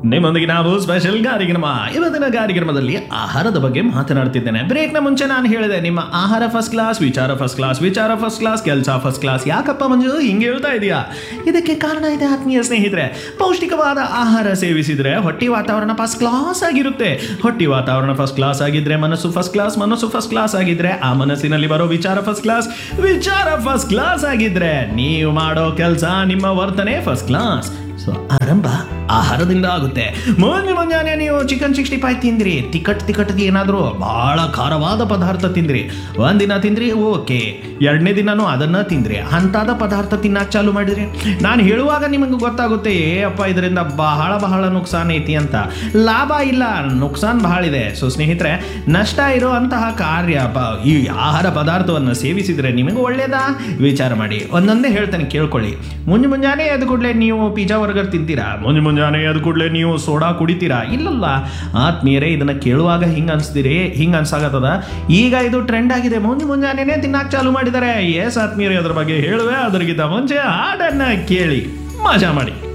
ನಿಮ್ಮೊಂದಿಗೆ ನಾವು ಸ್ಪೆಷಲ್ ಕಾರ್ಯಕ್ರಮ ಇವತ್ತಿನ ಕಾರ್ಯಕ್ರಮದಲ್ಲಿ ಆಹಾರದ ಬಗ್ಗೆ ಮಾತನಾಡ್ತಿದ್ದೇನೆ ಬ್ರೇಕ್ನ ಮುಂಚೆ ನಾನು ಹೇಳಿದೆ ನಿಮ್ಮ ಆಹಾರ ಫಸ್ಟ್ ಕ್ಲಾಸ್ ವಿಚಾರ ಫಸ್ಟ್ ಕ್ಲಾಸ್ ವಿಚಾರ ಫಸ್ಟ್ ಕ್ಲಾಸ್ ಕೆಲಸ ಫಸ್ಟ್ ಕ್ಲಾಸ್ ಯಾಕಪ್ಪ ಮಂಜು ಹಿಂಗೆ ಹೇಳ್ತಾ ಇದೆಯಾ ಇದಕ್ಕೆ ಕಾರಣ ಇದೆ ಆತ್ಮೀಯ ಸ್ನೇಹಿತರೆ ಪೌಷ್ಟಿಕವಾದ ಆಹಾರ ಸೇವಿಸಿದ್ರೆ ಹೊಟ್ಟಿ ವಾತಾವರಣ ಫಸ್ಟ್ ಕ್ಲಾಸ್ ಆಗಿರುತ್ತೆ ಹೊಟ್ಟಿ ವಾತಾವರಣ ಫಸ್ಟ್ ಕ್ಲಾಸ್ ಆಗಿದ್ರೆ ಮನಸ್ಸು ಫಸ್ಟ್ ಕ್ಲಾಸ್ ಮನಸ್ಸು ಫಸ್ಟ್ ಕ್ಲಾಸ್ ಆಗಿದ್ರೆ ಆ ಮನಸ್ಸಿನಲ್ಲಿ ಬರೋ ವಿಚಾರ ಫಸ್ಟ್ ಕ್ಲಾಸ್ ವಿಚಾರ ಫಸ್ಟ್ ಕ್ಲಾಸ್ ಆಗಿದ್ರೆ ನೀವು ಮಾಡೋ ಕೆಲಸ ನಿಮ್ಮ ವರ್ತನೆ ಫಸ್ಟ್ ಕ್ಲಾಸ್ ಸೊ ಆರಂಭ ಆಹಾರದಿಂದ ಆಗುತ್ತೆ ಮುಂಜೆ ಮುಂಜಾನೆ ನೀವು ಚಿಕನ್ ಸಿಕ್ಸ್ಟಿ ಫೈವ್ ತಿಂದ್ರಿ ತಿಕಟ್ ತಿಕಟ್ಗೆ ಏನಾದರೂ ಬಹಳ ಖಾರವಾದ ಪದಾರ್ಥ ತಿಂದ್ರಿ ಒಂದಿನ ತಿಂದ್ರಿ ಓಕೆ ಎರಡನೇ ದಿನನೂ ಅದನ್ನ ತಿಂದ್ರಿ ಅಂತಾದ ಪದಾರ್ಥ ತಿನ್ನಕ್ಕೆ ಚಾಲು ಮಾಡಿದ್ರಿ ನಾನು ಹೇಳುವಾಗ ನಿಮಗೆ ಗೊತ್ತಾಗುತ್ತೆ ಏ ಅಪ್ಪ ಇದರಿಂದ ಬಹಳ ಬಹಳ ನುಕ್ಸಾನ್ ಐತಿ ಅಂತ ಲಾಭ ಇಲ್ಲ ನುಕ್ಸಾನ್ ಬಹಳ ಇದೆ ಸೊ ಸ್ನೇಹಿತರೆ ನಷ್ಟ ಇರುವಂತಹ ಕಾರ್ಯ ಪ- ಈ ಆಹಾರ ಪದಾರ್ಥವನ್ನು ಸೇವಿಸಿದ್ರೆ ನಿಮಗೆ ಒಳ್ಳೇದಾ ವಿಚಾರ ಮಾಡಿ ಒಂದೊಂದೇ ಹೇಳ್ತೇನೆ ಕೇಳ್ಕೊಳ್ಳಿ ಮುಂಜೆ ಮುಂಜಾನೆ ಎದ್ದು ಕೂಡಲೇ ನೀವು ಪಿಜ್ಜಾ ವರ್ಗರ್ ತಿಂತೀರಾ ಮುಂಜೆ ಮುಂಜಾನೆ ಎದ್ದು ಕೂಡಲೇ ನೀವು ಸೋಡಾ ಕುಡಿತೀರಾ ಇಲ್ಲಲ್ಲ ಆತ್ಮೀಯರೇ ಇದನ್ನ ಕೇಳುವಾಗ ಹಿಂಗೆ ಅನ್ಸ್ತೀರಿ ಹಿಂಗೆ ಅನ್ಸಾಗತ್ತದ ಈಗ ಇದು ಟ್ರೆಂಡ್ ಆಗಿದೆ ಮುಂಜೆ ಮುಂಜಾನೆನೇ ತಿನ್ನಕ್ಕೆ ಚಾಲು ಮಾಡಿದ್ದಾರೆ ಎಸ್ ಆತ್ಮೀಯರೇ ಅದ್ರ ಬಗ್ಗೆ ಹೇಳುವೆ ಅದರಿಗಿಂತ ಮುಂಚೆ ಹಾಡನ್ನ ಕೇಳಿ ಮಜಾ ಮಾಡಿ